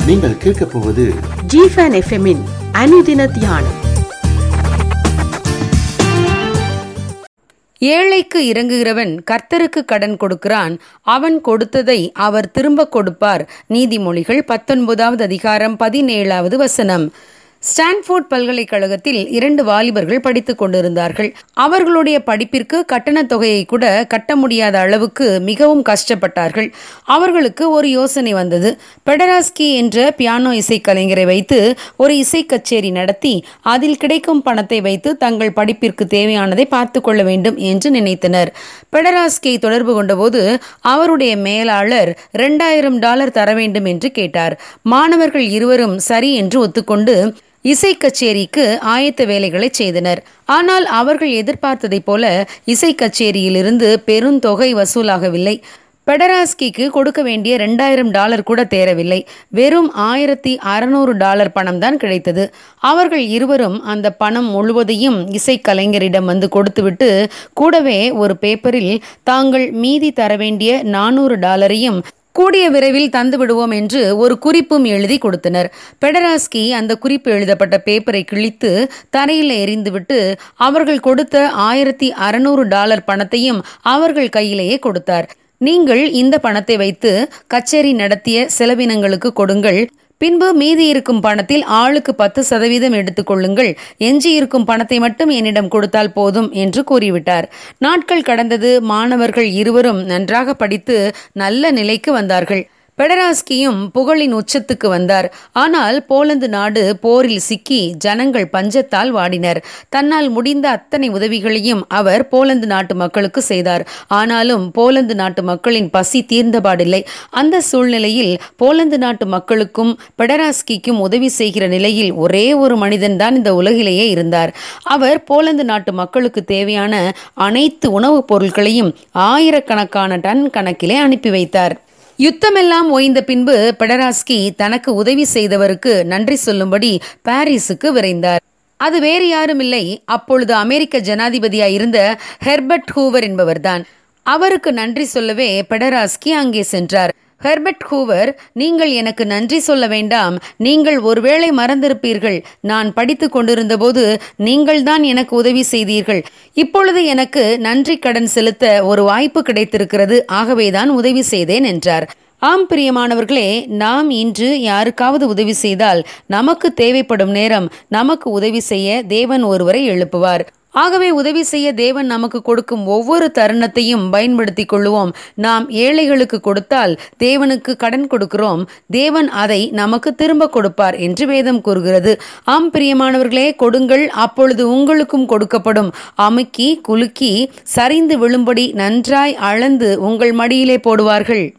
நீங்கள் கேட்கப் போவது ஜிஃபன் எஃப்எம்மின் அனுதின தியானம் ஏழைக்கு இறங்குகிறவன் கர்த்தருக்கு கடன் கொடுக்கிறான் அவன் கொடுத்ததை அவர் திரும்ப கொடுப்பார் நீதிமொழிகள் பத்தொன்பதாவது அதிகாரம் பதினேழாவது வசனம் ஸ்டான்ஃபோர்ட் பல்கலைக்கழகத்தில் இரண்டு வாலிபர்கள் படித்துக் கொண்டிருந்தார்கள் அவர்களுடைய படிப்பிற்கு கட்டணத் தொகையை கூட கட்ட முடியாத அளவுக்கு மிகவும் கஷ்டப்பட்டார்கள் அவர்களுக்கு ஒரு யோசனை வந்தது பெடராஸ்கி என்ற பியானோ இசைக்கலைஞரை வைத்து ஒரு இசை கச்சேரி நடத்தி அதில் கிடைக்கும் பணத்தை வைத்து தங்கள் படிப்பிற்கு தேவையானதை பார்த்து கொள்ள வேண்டும் என்று நினைத்தனர் பெடராஸ்கியை தொடர்பு கொண்டபோது அவருடைய மேலாளர் இரண்டாயிரம் டாலர் தர வேண்டும் என்று கேட்டார் மாணவர்கள் இருவரும் சரி என்று ஒத்துக்கொண்டு இசை கச்சேரிக்கு ஆயத்த வேலைகளை செய்தனர் ஆனால் அவர்கள் எதிர்பார்த்ததைப் போல இசை கச்சேரியிலிருந்து பெருந்தொகை வசூலாகவில்லை பெடராஸ்கிக்கு கொடுக்க வேண்டிய ரெண்டாயிரம் டாலர் கூட தேரவில்லை வெறும் ஆயிரத்தி அறுநூறு டாலர் பணம் தான் கிடைத்தது அவர்கள் இருவரும் அந்த பணம் முழுவதையும் இசைக்கலைஞரிடம் வந்து கொடுத்துவிட்டு கூடவே ஒரு பேப்பரில் தாங்கள் மீதி தர வேண்டிய நானூறு டாலரையும் கூடிய விரைவில் தந்து விடுவோம் என்று ஒரு குறிப்பும் எழுதி கொடுத்தனர் பெடராஸ்கி அந்த குறிப்பு எழுதப்பட்ட பேப்பரை கிழித்து தரையில் எறிந்துவிட்டு அவர்கள் கொடுத்த ஆயிரத்தி அறுநூறு டாலர் பணத்தையும் அவர்கள் கையிலேயே கொடுத்தார் நீங்கள் இந்த பணத்தை வைத்து கச்சேரி நடத்திய செலவினங்களுக்கு கொடுங்கள் பின்பு மீதி இருக்கும் பணத்தில் ஆளுக்கு பத்து சதவீதம் எடுத்துக்கொள்ளுங்கள் எஞ்சி இருக்கும் பணத்தை மட்டும் என்னிடம் கொடுத்தால் போதும் என்று கூறிவிட்டார் நாட்கள் கடந்தது மாணவர்கள் இருவரும் நன்றாக படித்து நல்ல நிலைக்கு வந்தார்கள் பெடராஸ்கியும் புகழின் உச்சத்துக்கு வந்தார் ஆனால் போலந்து நாடு போரில் சிக்கி ஜனங்கள் பஞ்சத்தால் வாடினர் தன்னால் முடிந்த அத்தனை உதவிகளையும் அவர் போலந்து நாட்டு மக்களுக்கு செய்தார் ஆனாலும் போலந்து நாட்டு மக்களின் பசி தீர்ந்தபாடில்லை அந்த சூழ்நிலையில் போலந்து நாட்டு மக்களுக்கும் பெடராஸ்கிக்கும் உதவி செய்கிற நிலையில் ஒரே ஒரு மனிதன்தான் இந்த உலகிலேயே இருந்தார் அவர் போலந்து நாட்டு மக்களுக்கு தேவையான அனைத்து உணவுப் பொருட்களையும் ஆயிரக்கணக்கான டன் கணக்கிலே அனுப்பி வைத்தார் யுத்தமெல்லாம் ஓய்ந்த பின்பு பெடராஸ்கி தனக்கு உதவி செய்தவருக்கு நன்றி சொல்லும்படி பாரிஸுக்கு விரைந்தார் அது வேறு யாரும் இல்லை அப்பொழுது அமெரிக்க ஜனாதிபதியாய் இருந்த ஹெர்பர்ட் ஹூவர் என்பவர்தான் அவருக்கு நன்றி சொல்லவே பெடராஸ்கி அங்கே சென்றார் ஹெர்பர்ட் ஹூவர் நீங்கள் எனக்கு நன்றி சொல்ல வேண்டாம் நீங்கள் ஒருவேளை மறந்திருப்பீர்கள் நான் படித்து கொண்டிருந்தபோது நீங்கள்தான் எனக்கு உதவி செய்தீர்கள் இப்பொழுது எனக்கு நன்றி கடன் செலுத்த ஒரு வாய்ப்பு கிடைத்திருக்கிறது ஆகவேதான் உதவி செய்தேன் என்றார் ஆம் பிரியமானவர்களே நாம் இன்று யாருக்காவது உதவி செய்தால் நமக்கு தேவைப்படும் நேரம் நமக்கு உதவி செய்ய தேவன் ஒருவரை எழுப்புவார் ஆகவே உதவி செய்ய தேவன் நமக்கு கொடுக்கும் ஒவ்வொரு தருணத்தையும் பயன்படுத்தி கொள்ளுவோம் நாம் ஏழைகளுக்கு கொடுத்தால் தேவனுக்கு கடன் கொடுக்கிறோம் தேவன் அதை நமக்கு திரும்ப கொடுப்பார் என்று வேதம் கூறுகிறது ஆம் பிரியமானவர்களே கொடுங்கள் அப்பொழுது உங்களுக்கும் கொடுக்கப்படும் அமுக்கி குலுக்கி சரிந்து விழும்படி நன்றாய் அளந்து உங்கள் மடியிலே போடுவார்கள்